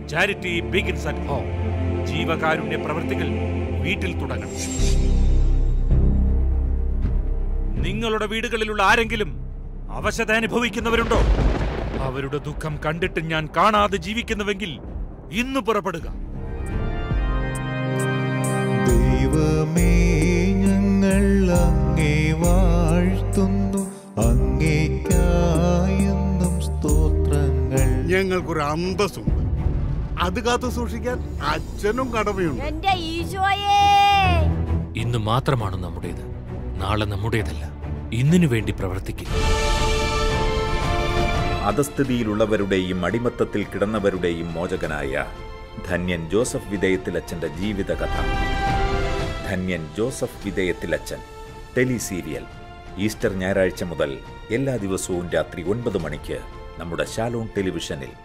charity begins at home ജീവകാരുണ്യ പ്രവൃത്തികൾ വീട്ടിൽ തുടങ്ങണം നിങ്ങളുടെ വീടുകളിലുള്ള ആരെങ്കിലും അവശത അനുഭവിക്കുന്നവരുണ്ടോ അവരുടെ ദുഃഖം കണ്ടിട്ട് ഞാൻ കാണാതെ ജീവിക്കുന്നുവെങ്കിൽ ഇന്ന് പുറപ്പെടുക ദൈവമേ ഞങ്ങൾ അങ്ങേ വാഴ്ത്തുന്നു അങ്ങേക്കായെന്നും സ്തോത്രങ്ങൾ ഞങ്ങൾക്കൊരു അന്തസ്സുണ്ട് അത് കാത്തു സൂക്ഷിക്കാൻ അച്ഛനും കടമയുണ്ട് എന്റെ ഈശോയേ ഇന്ന് മാത്രമാണ് നമ്മുടേത് നാളെ നമ്മുടേതല്ല ഇന്നിനു വേണ്ടി പ്രവർത്തിക്കുക അധസ്ഥിതിയിലുള്ളവരുടെയും അടിമത്തത്തിൽ കിടന്നവരുടെയും മോചകനായ ധന്യൻ ജോസഫ് വിധേയത്തിലച്ഛന്റെ ജീവിതകഥ ധന്യൻ ജോസഫ് വിധേയത്തിലച്ഛൻ ടെലി സീരിയൽ ഈസ്റ്റർ ഞായറാഴ്ച മുതൽ എല്ലാ ദിവസവും രാത്രി ഒൻപത് മണിക്ക് നമ്മുടെ ശാലോൺ ടെലിവിഷനിൽ